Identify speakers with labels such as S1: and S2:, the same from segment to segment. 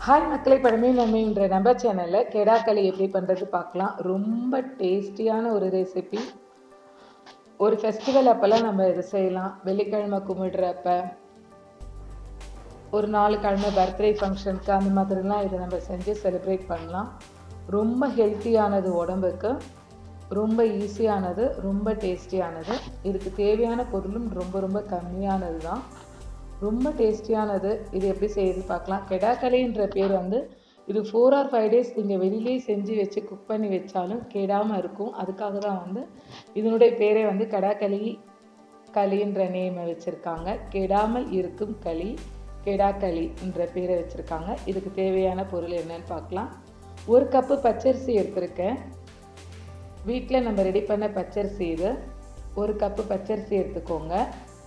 S1: hi மக்களை பழமை நன்மைன்ற நம்ம சேனலில் கெடாக்களி எப்படி பண்ணுறது பார்க்கலாம் ரொம்ப டேஸ்டியான ஒரு ரெசிபி ஒரு ஃபெஸ்டிவல் அப்போல்லாம் நம்ம இது செய்யலாம் வெள்ளிக்கிழமை கும்பிடுறப்ப ஒரு நாலு கிழமை பர்த்டே ஃபங்க்ஷனுக்கு அந்த மாதிரிலாம் இதை நம்ம செஞ்சு செலிப்ரேட் பண்ணலாம் ரொம்ப ஹெல்த்தியானது உடம்புக்கு ரொம்ப ஈஸியானது ரொம்ப டேஸ்டியானது இதுக்கு தேவையான பொருளும் ரொம்ப ரொம்ப கம்மியானது தான் ரொம்ப டேஸ்டியானது இது எப்படி செய்யுது பார்க்கலாம் கெடாக்கலைன்ற பேர் வந்து இது ஃபோர் ஆர் ஃபைவ் டேஸ் நீங்கள் வெளியிலே செஞ்சு வச்சு குக் பண்ணி வச்சாலும் கெடாமல் இருக்கும் அதுக்காக தான் வந்து இதனுடைய பேரே வந்து கெடாக்களி களின்ற நேமை வச்சுருக்காங்க கெடாமல் இருக்கும் களி கெடாக்களி என்ற பேரை வச்சுருக்காங்க இதுக்கு தேவையான பொருள் என்னன்னு பார்க்கலாம் ஒரு கப்பு பச்சரிசி எடுத்திருக்கேன் வீட்டில் நம்ம ரெடி பண்ண பச்சரிசி இது ஒரு கப்பு பச்சரிசி எடுத்துக்கோங்க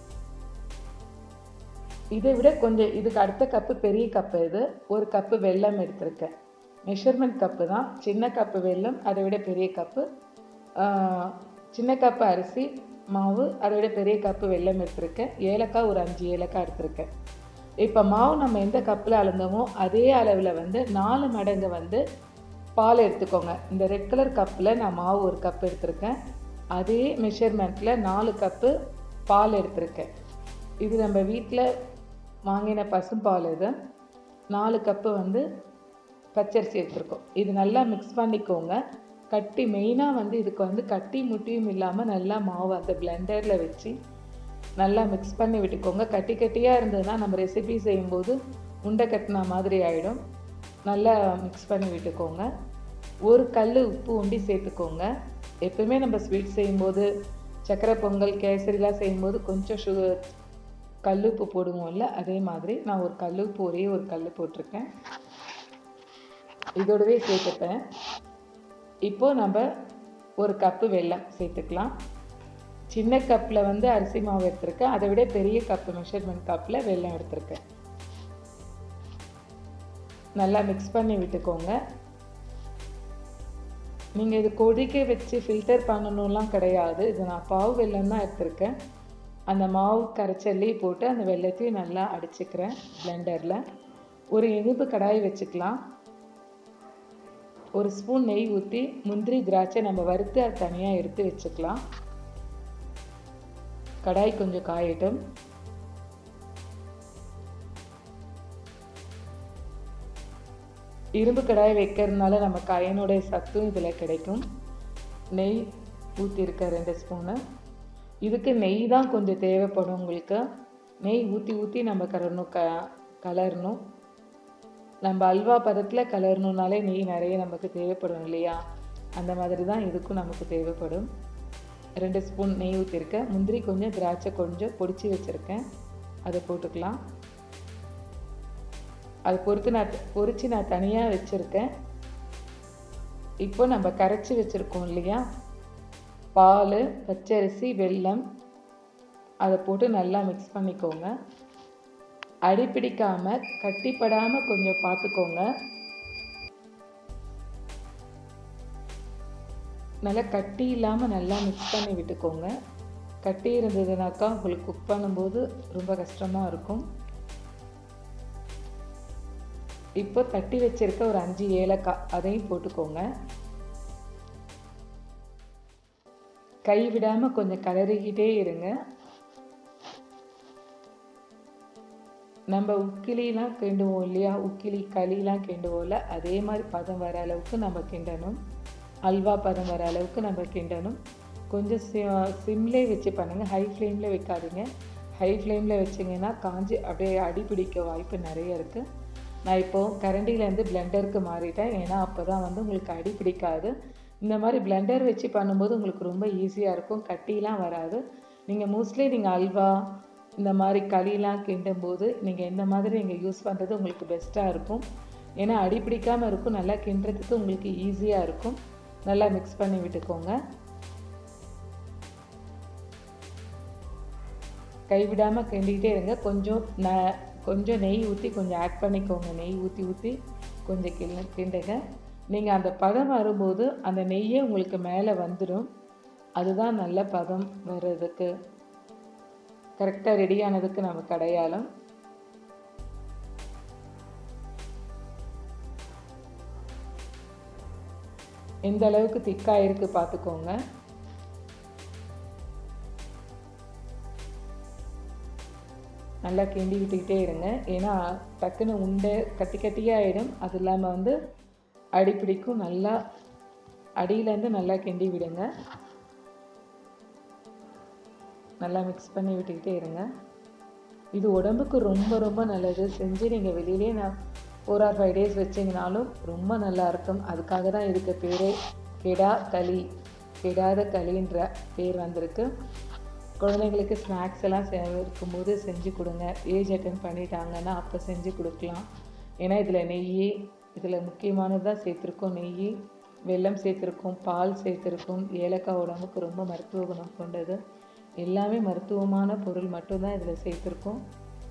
S1: இதை விட கொஞ்சம் இதுக்கு அடுத்த கப்பு பெரிய கப்பு இது ஒரு கப்பு வெல்லம் எடுத்திருக்கேன் மெஷர்மெண்ட் கப்பு தான் சின்ன கப்பு வெல்லம் அதை விட பெரிய கப்பு சின்ன கப்பு அரிசி மாவு அதை விட பெரிய கப்பு வெல்லம் எடுத்திருக்கேன் ஏலக்காய் ஒரு அஞ்சு ஏலக்காய் எடுத்திருக்கேன் இப்போ மாவு நம்ம எந்த கப்பில் அளந்தோமோ அதே அளவில் வந்து நாலு மடங்கு வந்து பால் எடுத்துக்கோங்க இந்த ரெட் கலர் கப்பில் நான் மாவு ஒரு கப் எடுத்திருக்கேன் அதே மெஷர்மெண்ட்டில் நாலு கப்பு பால் எடுத்திருக்கேன் இது நம்ம வீட்டில் வாங்கின பசும்பால் இது நாலு கப்பு வந்து பச்சரிசி எடுத்துருக்கோம் இது நல்லா மிக்ஸ் பண்ணிக்கோங்க கட்டி மெயினாக வந்து இதுக்கு வந்து கட்டி முட்டியும் இல்லாமல் நல்லா மாவு அந்த பிளெண்டரில் வச்சு நல்லா மிக்ஸ் பண்ணி விட்டுக்கோங்க கட்டி கட்டியாக இருந்ததுன்னா நம்ம ரெசிபி செய்யும்போது உண்டை கட்டின மாதிரி ஆகிடும் நல்லா மிக்ஸ் பண்ணி விட்டுக்கோங்க ஒரு கல் உப்பு உண்டி சேர்த்துக்கோங்க எப்பவுமே நம்ம ஸ்வீட் செய்யும்போது சக்கரை பொங்கல் கேசரிலாம் செய்யும்போது கொஞ்சம் சுகர் கல்லுப்பு போடுவோம்ல அதே மாதிரி நான் ஒரு கல்லுப்பு ஒரே ஒரு கல் போட்டிருக்கேன் இதோடவே சேர்த்துப்பேன் இப்போ நம்ம ஒரு கப்பு வெல்லம் சேர்த்துக்கலாம் சின்ன கப்பில் வந்து அரிசி மாவு எடுத்திருக்கேன் அதை விட பெரிய கப்பு மெஷர்மெண்ட் கப்பில் வெல்லம் எடுத்திருக்கேன் நல்லா மிக்ஸ் பண்ணி விட்டுக்கோங்க நீங்கள் இது கொதிக்க வச்சு ஃபில்டர் பண்ணணும்லாம் கிடையாது இது நான் பாவு வெல்லம் தான் எடுத்திருக்கேன் அந்த மாவு கரைச்சல்லே போட்டு அந்த வெள்ளத்தையும் நல்லா அடிச்சுக்கிறேன் பிளெண்டரில் ஒரு இனிப்பு கடாய் வச்சுக்கலாம் ஒரு ஸ்பூன் நெய் ஊற்றி முந்திரி திராட்சை நம்ம வறுத்து அது தனியாக எடுத்து வச்சுக்கலாம் கடாய் கொஞ்சம் காயட்டும் இரும்பு கடாய் வைக்கிறதுனால நமக்கு அயனுடைய சத்தும் இதில் கிடைக்கும் நெய் ஊற்றிருக்க ரெண்டு ஸ்பூனு இதுக்கு நெய் தான் கொஞ்சம் தேவைப்படும் உங்களுக்கு நெய் ஊற்றி ஊற்றி நம்ம கலரணும் க கலரணும் நம்ம அல்வா பதத்தில் கலரணுனாலே நெய் நிறைய நமக்கு தேவைப்படும் இல்லையா அந்த மாதிரி தான் இதுக்கும் நமக்கு தேவைப்படும் ரெண்டு ஸ்பூன் நெய் ஊற்றிருக்கேன் முந்திரி கொஞ்சம் திராட்சை கொஞ்சம் பொடிச்சு வச்சுருக்கேன் அதை போட்டுக்கலாம் அதை பொறுத்து நான் பொறிச்சு நான் தனியாக வச்சுருக்கேன் இப்போ நம்ம கரைச்சி வச்சுருக்கோம் இல்லையா பால் பச்சரிசி வெல்லம் அதை போட்டு நல்லா மிக்ஸ் பண்ணிக்கோங்க அடி பிடிக்காமல் கட்டிப்படாமல் கொஞ்சம் பார்த்துக்கோங்க நல்லா கட்டி இல்லாமல் நல்லா மிக்ஸ் பண்ணி விட்டுக்கோங்க கட்டி இருந்ததுனாக்கா உங்களுக்கு குக் பண்ணும்போது ரொம்ப கஷ்டமாக இருக்கும் இப்போ தட்டி வச்சிருக்க ஒரு அஞ்சு ஏலக்காய் அதையும் போட்டுக்கோங்க கை விடாமல் கொஞ்சம் கலரிக்கிட்டே இருங்க நம்ம உக்கிலிலாம் கிண்டுவோம் இல்லையா உக்கிலி களிலாம் கிண்டுவோம்ல அதே மாதிரி பதம் வர அளவுக்கு நம்ம கிண்டணும் அல்வா பதம் வர அளவுக்கு நம்ம கிண்டணும் கொஞ்சம் சி சிம்லே வச்சு பண்ணுங்கள் ஹை ஃப்ளேமில் வைக்காதீங்க ஹை ஃப்ளேமில் வச்சிங்கன்னா காஞ்சி அப்படியே அடி பிடிக்க வாய்ப்பு நிறைய இருக்குது நான் இப்போது கரண்டிலேருந்து பிளெண்டருக்கு மாறிட்டேன் ஏன்னா அப்போ தான் வந்து உங்களுக்கு அடி பிடிக்காது இந்த மாதிரி பிளெண்டர் வச்சு பண்ணும்போது உங்களுக்கு ரொம்ப ஈஸியாக இருக்கும் கட்டிலாம் வராது நீங்கள் மோஸ்ட்லி நீங்கள் அல்வா இந்த மாதிரி களிலாம் கிண்டும் போது நீங்கள் இந்த மாதிரி நீங்கள் யூஸ் பண்ணுறது உங்களுக்கு பெஸ்ட்டாக இருக்கும் ஏன்னா அடி பிடிக்காமல் இருக்கும் நல்லா கிண்டுறதுக்கு உங்களுக்கு ஈஸியாக இருக்கும் நல்லா மிக்ஸ் பண்ணி விட்டுக்கோங்க கைவிடாமல் கிண்டிக்கிட்டே இருங்க கொஞ்சம் ந கொஞ்சம் நெய் ஊற்றி கொஞ்சம் ஆட் பண்ணிக்கோங்க நெய் ஊற்றி ஊற்றி கொஞ்சம் கிண்ட கிண்டுங்க நீங்கள் அந்த பதம் வரும்போது அந்த நெய்யே உங்களுக்கு மேலே வந்துடும் அதுதான் நல்ல பதம் வர்றதுக்கு கரெக்டாக ரெடியானதுக்கு நமக்கு அடையாளம் எந்த அளவுக்கு திக்காக இருக்குது பார்த்துக்கோங்க நல்லா கிண்டி விட்டுக்கிட்டே இருங்க ஏன்னா டக்குன்னு உண்டை கட்டி கட்டியாகிடும் அது இல்லாமல் வந்து அடி பிடிக்கும் நல்லா அடியிலேருந்து நல்லா கிண்டி விடுங்க நல்லா மிக்ஸ் பண்ணி விட்டுக்கிட்டே இருங்க இது உடம்புக்கு ரொம்ப ரொம்ப நல்லது செஞ்சு நீங்கள் வெளியிலே நான் ஃபோர் ஆர் ஃபைவ் டேஸ் வச்சிங்கனாலும் ரொம்ப நல்லா இருக்கும் அதுக்காக தான் இதுக்கு பேரே கெடா களி கெடாத களின்ற பேர் வந்திருக்கு குழந்தைங்களுக்கு ஸ்நாக்ஸ் எல்லாம் செ இருக்கும்போது செஞ்சு கொடுங்க ஏஜ் அட்டன் பண்ணிட்டாங்கன்னா அப்போ செஞ்சு கொடுக்கலாம் ஏன்னா இதில் நெய் இதில் முக்கியமானதாக சேர்த்துருக்கோம் நெய் வெல்லம் சேர்த்துருக்கோம் பால் சேர்த்துருக்கோம் ஏலக்காய் உடம்புக்கு ரொம்ப மருத்துவ குணம் கொண்டது எல்லாமே மருத்துவமான பொருள் மட்டும்தான் இதில் சேர்த்துருக்கோம்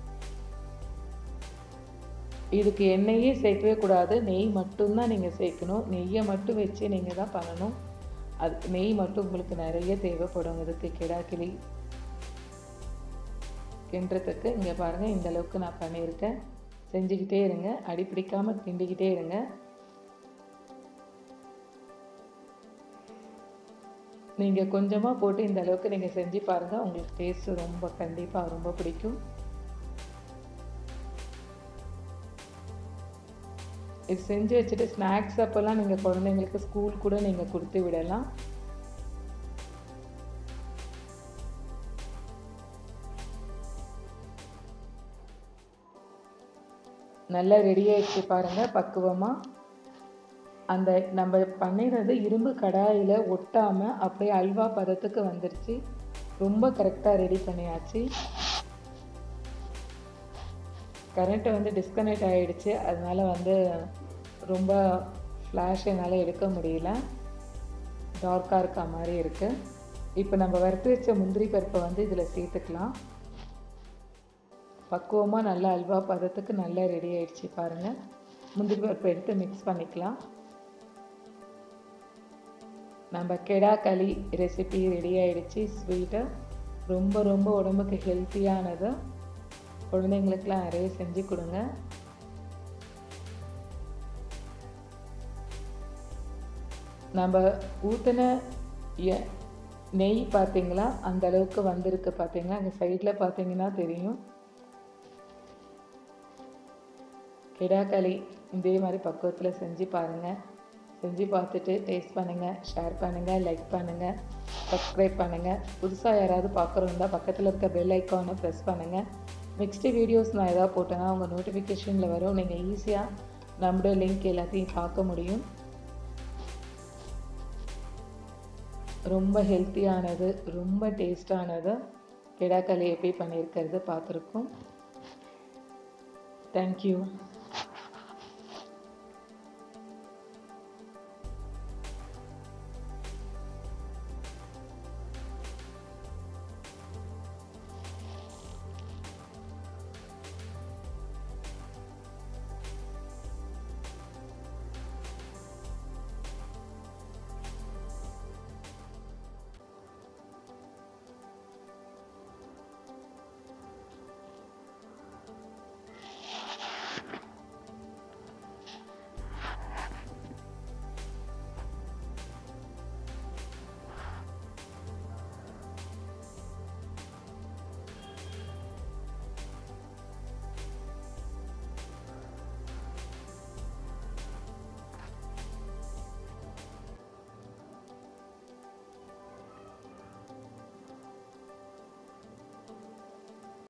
S1: இதுக்கு எண்ணெயே சேர்க்கவே கூடாது நெய் மட்டும்தான் நீங்கள் சேர்க்கணும் நெய்யை மட்டும் வச்சு நீங்கள் தான் பண்ணணும் அது நெய் மட்டும் உங்களுக்கு நிறைய தேவைப்படும் இதுக்கு கிடாக்கிளி கிண்டுறதுக்கு இங்கே பாருங்கள் இந்த அளவுக்கு நான் பண்ணியிருக்கேன் செஞ்சுக்கிட்டே இருங்க அடி பிடிக்காமல் கிண்டிக்கிட்டே இருங்க நீங்கள் கொஞ்சமாக போட்டு இந்த அளவுக்கு நீங்கள் செஞ்சு பாருங்கள் உங்களுக்கு டேஸ்ட்டு ரொம்ப கண்டிப்பாக ரொம்ப பிடிக்கும் இது செஞ்சு வச்சுட்டு ஸ்நாக்ஸ் அப்போல்லாம் நீங்கள் குழந்தைங்களுக்கு ஸ்கூல் கூட நீங்கள் கொடுத்து விடலாம் நல்லா ரெடி ஆயிடுச்சு பாருங்கள் பக்குவமாக அந்த நம்ம பண்ணிடுறது இரும்பு கடாயில் ஒட்டாமல் அப்படியே அல்வா பதத்துக்கு வந்துருச்சு ரொம்ப கரெக்டாக ரெடி பண்ணியாச்சு கரண்ட்டு வந்து டிஸ்கனெக்ட் ஆகிடுச்சு அதனால் வந்து ரொம்ப ஃப்ளாஷ் என்னால் எடுக்க முடியல டார்க்காக இருக்க மாதிரி இருக்குது இப்போ நம்ம வறுத்து வச்ச முந்திரி பருப்பை வந்து இதில் சேர்த்துக்கலாம் பக்குவமாக நல்லா அல்வா பதத்துக்கு நல்லா ரெடி ஆயிடுச்சு பாருங்கள் முந்திரி பருப்பை எடுத்து மிக்ஸ் பண்ணிக்கலாம் நம்ம கெடா களி ரெசிபி ரெடி ஆயிடுச்சு ஸ்வீட்டு ரொம்ப ரொம்ப உடம்புக்கு ஹெல்த்தியானது குழந்தைங்களுக்கெல்லாம் நிறைய செஞ்சு கொடுங்க நம்ம ஊற்றின நெய் பார்த்தீங்களா அந்த அளவுக்கு வந்திருக்கு பார்த்தீங்களா அங்கே சைடில் பார்த்தீங்கன்னா தெரியும் கிடாக்களி இதே மாதிரி பக்குவத்தில் செஞ்சு பாருங்கள் செஞ்சு பார்த்துட்டு டேஸ்ட் பண்ணுங்கள் ஷேர் பண்ணுங்கள் லைக் பண்ணுங்கள் சப்ஸ்கிரைப் பண்ணுங்கள் புதுசாக யாராவது பார்க்குறோம்னா பக்கத்தில் இருக்க பெல் ஐக்கானை ப்ரெஸ் பண்ணுங்கள் நெக்ஸ்ட்டு வீடியோஸ் நான் எதாவது போட்டேன்னா உங்கள் நோட்டிஃபிகேஷனில் வரும் நீங்கள் ஈஸியாக நம்மளோட லிங்க் எல்லாத்தையும் பார்க்க முடியும் ரொம்ப ஹெல்த்தியானது ரொம்ப டேஸ்டானது கிடாக்களி எப்படி பண்ணியிருக்கிறது பார்த்துருக்கோம் தேங்க்யூ